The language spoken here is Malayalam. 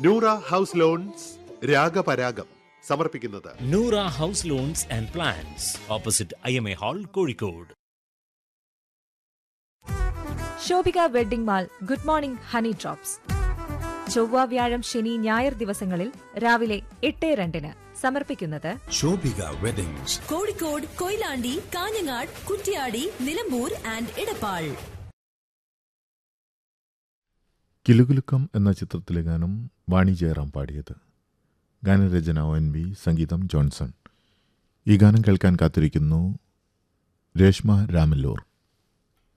നൂറ ഹൗസ് ലോൺസ് രാഗപരാഗം സമർപ്പിക്കുന്നത് Noora house loans and plans opposite I M A hall Kozhikode Shobhika wedding mall good morning honey drops ചൊവ്വ വ്യാഴം ശനി ഞായർ ദിവസങ്ങളിൽ രാവിലെ എട്ട് രണ്ടിന് സമർപ്പിക്കുന്നത് ശോഭിക വെഡിങ്സ് കോഴിക്കോട് കൊയിലാണ്ടി കാഞ്ഞങ്ങാട് കുറ്റ്യാടി നിലമ്പൂർ ആൻഡ് ഇടപ്പാൾ കിലുകിലുക്കം എന്ന ചിത്രത്തിലെ ഗാനം വാണി ജയറാം പാടിയത് ഗാനരചന ഒ എൻ വി സംഗീതം ജോൺസൺ ഈ ഗാനം കേൾക്കാൻ കാത്തിരിക്കുന്നു രേഷ്മ രാമല്ലൂർ